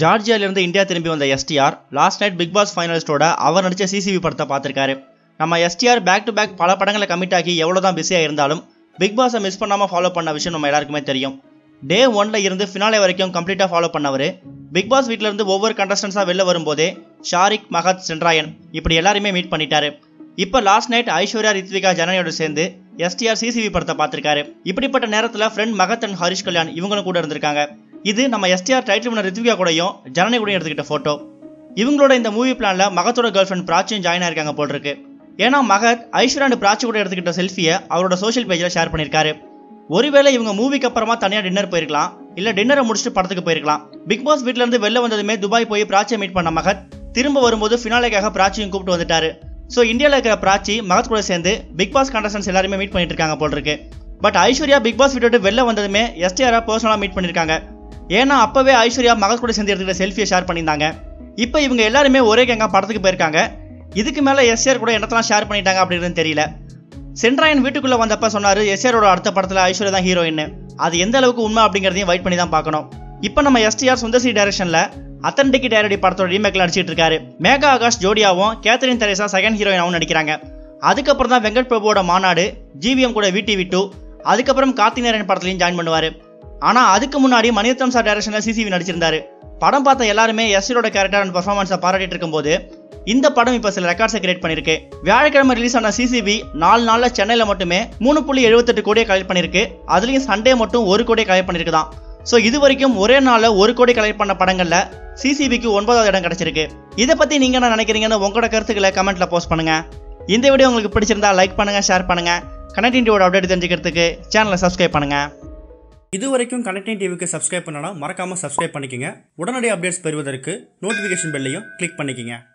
ஜார்ஜியாவிலிருந்து India திரும்பி வந்த STR last night Bigg Boss ஃபைனலிஸ்டோட அவர் நடித்த சிசிவி படத்தை பார்த்துருக்காரு நம்ம எஸ்டிஆர் பேக் டு பேக் பல படங்களை கமிட் ஆகி எவ்வளோ தான் பிஸியாக இருந்தாலும் பிக் பாஸை மிஸ் பண்ணாமல் ஃபாலோ பண்ண விஷயம் நம்ம எல்லாருக்குமே தெரியும் டே ஒன்ல இருந்து ஃபினாலே வரைக்கும் கம்ப்ளீட்டாக ஃபாலோ பண்ணவர் பிக் பாஸ் வீட்ல இருந்து ஒவ்வொரு கண்டஸ்டன்ஸாக வெளில வரும்போதே ஷாரிக் மகத் சென்ட்ராயன் இப்படி எல்லாருமே மீட் பண்ணிட்டாரு இப்போ லாஸ்ட் நைட் ஐஸ்வர்யா ரித்விகா ஜனனியோட சேர்ந்து எஸ்டிஆர் சிசிவி படத்தை பார்த்திருக்காரு இப்படிப்பட்ட நேரத்தில் ஃப்ரெண்ட் மகத் அண்ட் ஹரிஷ் கல்யாண் இவங்களும் கூட இருந்திருக்காங்க இது நம்ம எஸ்டிஆர் டைட்டில் வினர் ரித்விகா கூடயும் ஜனனி கூடயும் எடுத்துக்கிட்ட ஃபோட்டோ இவங்களோட இந்த மூவி பிளான்ல மகத்தோட கேர்ள் ஃப்ரெண்ட் பிராச்சியும் ஜாயின் ஆயிருக்காங்க போல் இருக்கு ஏன்னா மகத் ஐஸ்வர்யா அண்ட் பிராச்சி கூட எடுத்துக்கிட்ட செல்ஃபியை அவரோட சோஷியல் பேஜில் ஷேர் பண்ணியிருக்காரு ஒருவேளை இவங்க மூவிக்கு அப்புறமா தனியாக டின்னர் போயிருக்கலாம் இல்லை டின்னரை முடிச்சுட்டு படத்துக்கு போயிருக்கலாம் பிக் பாஸ் வீட்ல இருந்து வெளில வந்ததுமே துபாய் போய் பிராச்சியை மீட் பண்ண மகத் திரும்ப வரும்போது ஃபினாலேக்காக பிராச்சியும் கூப்பிட்டு வந்துட்டாரு ஸோ இந்தியாவில் இருக்கிற பிராச்சி மகத் கூட சேர்ந்து பிக் பாஸ் கண்டஸ்டன்ஸ் எல்லாருமே மீட் பண்ணிட்டு இருக்காங்க போல் இருக்கு பட் ஐஸ்வர்யா பிக் பாஸ் விட்டு வெளில வந்ததுமே எஸ்டிஆரை பர்சனலாக மீட் பண்ணியிருக்காங்க ஏன்னா அப்பவே ஐஸ்வர்யா மகத் கூட சேர்ந்து எடுத்துக்கிட்ட செல்ஃபியை ஷேர் பண்ணியிருந்தாங்க இப்போ இவங்க எல்லாருமே ஒரே கேங்கா படத்துக்கு போயிருக்காங்க இதுக்கு மேலே எஸ்ஆர் கூட என்னத்தெல்லாம் ஷேர் பண்ணிட்டாங்க அப்படின்றது தெரியல சென்ட்ராயன் வீட்டுக்குள்ள வந்தப்ப சொன்னாரு எஸ்ஆரோட அடுத்த படத்துல ஐஸ்வர்யா தான் ஹீரோயின் அது எந்த அளவுக்கு உண்மை அப்படிங்கிறதையும் வெயிட் பண்ணி தான் பார்க்கணும் இப்போ நம்ம எஸ்டிஆர் சுந்தர்சி டைரக்ஷன்ல அத்தன்டிக் டைரடி படத்தோட ரீமேக்ல நடிச்சிட்டு இருக்காரு மேகா ஆகாஷ் ஜோடியாவும் கேத்தரின் தெரேசா செகண்ட் ஹீரோயினாவும் நடிக்கிறாங்க அதுக்கப்புறம் தான் வெங்கட் பிரபுவோட மாநாடு ஜிவிஎம் கூட விடிவி டூ அதுக்கப்புறம் கார்த்திகேயன் படத்துலையும் ஜாயின் பண்ணுவாரு ஆனா அதுக்கு முன்னாடி மணிரத்னம் சார் டைரக்ஷன்ல சிசிவி நடிச்சிருந்தாரு படம் பார்த்த எல்லாருமே எஸ்டியோட கேரக்டர் அண்ட் பர்ஃபார்மன்ஸை பாராட்டிட்டு இருக்கும்போது இந்த படம் இப்போ சில ரெக்கார்ட்ஸை கிரியேட் பண்ணிருக்கு வியாழக்கிழமை ரிலீஸ் ஆன சிசிபி நாலு நாள்ல சென்னையில் மட்டுமே மூணு புள்ளி எழுபத்தெட்டு கோடியை கலெக்ட் பண்ணிருக்கு அதுலயும் சண்டே மட்டும் ஒரு கோடியை கலெக்ட் பண்ணிருக்குதான் ஸோ இது வரைக்கும் ஒரே நாளில் ஒரு கோடி கலெக்ட் பண்ண படங்கள்ல சிசிபிக்கு ஒன்பதாவது இடம் கிடைச்சிருக்கு இதை பத்தி நீங்க என்ன நினைக்கிறீங்கன்னு உங்களோட கருத்துக்களை கமெண்ட்ல போஸ்ட் பண்ணுங்க இந்த வீடியோ உங்களுக்கு பிடிச்சிருந்தா லைக் பண்ணுங்க ஷேர் பண்ணுங்க கனெக்ட் இண்டியோட அப்டேட் தெரிஞ்சுக்கிறதுக்கு சேனலை சப்ஸ்கிரைப் பண்ணுங்க இது வரைக்கும் கனெக்டிங் டிவிக்கு சப்ஸ்கிரைப் பண்ணனா மறக்காம சப்ஸ்கிரைப் பண்ணிக்கங்க உடனடி அப்டேட்ஸ் பெறுவதற்கு நோட்டிஃபிகேஷன் பெல்லையும் கிளிக் பண்ணிக்கங்க